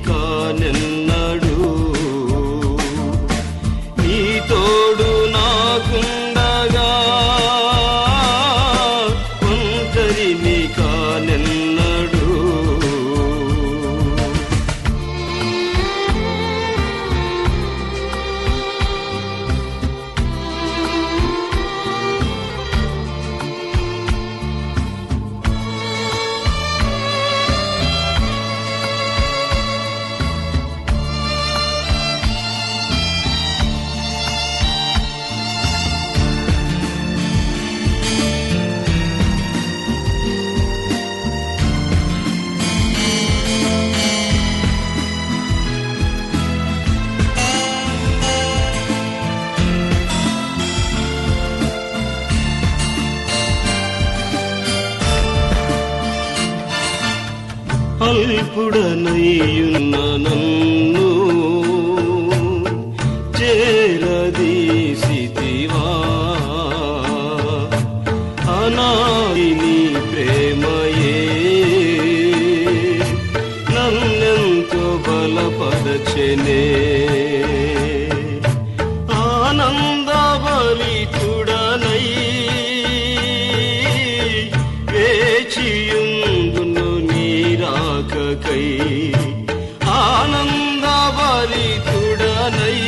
కానెన్నడు నీ తోడు నాకుండగా ఒంటరిని కానెన్నడు అల్పుడనయ్యున్న నన్ను చేరదీసితివా అనాది నీ ప్రేమయే నన్నెంతో బలపరచెనే ఆనందభరితుడనై వేచియుందును నీరాకకై ఆనందభరితుడనై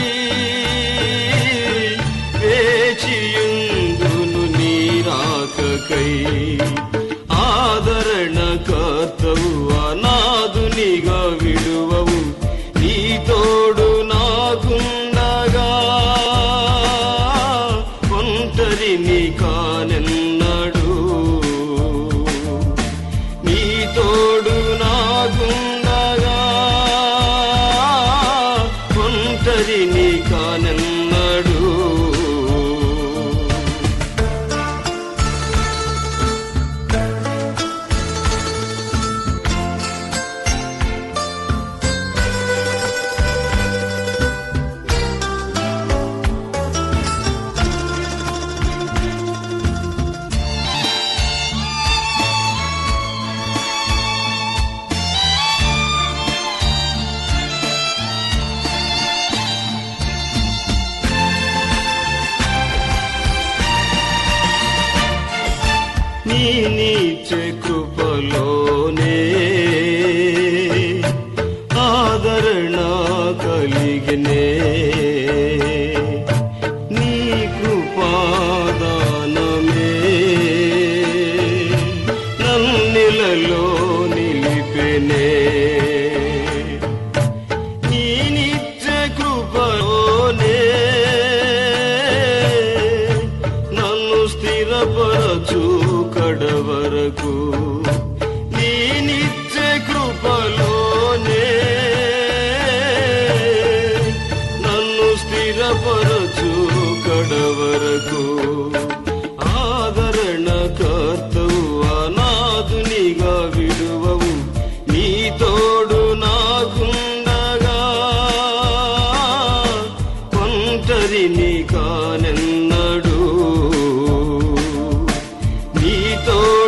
వేచియుందును నీరాకకై ఆదరణ కర్తవు అనాదునిగా విడువవు నీ తోడు నాకుండగా ఒంటరిని కానెన్నడు నీ తోడు నాకుండగా ఒంటరిని కానెన్నడు నీ నీచ కృపలోనే ఆదరణ కలిగినే నీ కృపాదానమే నన్నిలలో నిలిపెనే నీ నిత్య కృపలోనే నన్ను స్థిరపరచు కడవరకు నీ నిత్య కృపలోనే నన్ను స్థిరపరచు కడవరకు ఆదరణ కర్తవు అనాదునిగా విడువవు నీ తోడు నాకుండగా ఒంటరిని కానెన్నడు నీ తోడు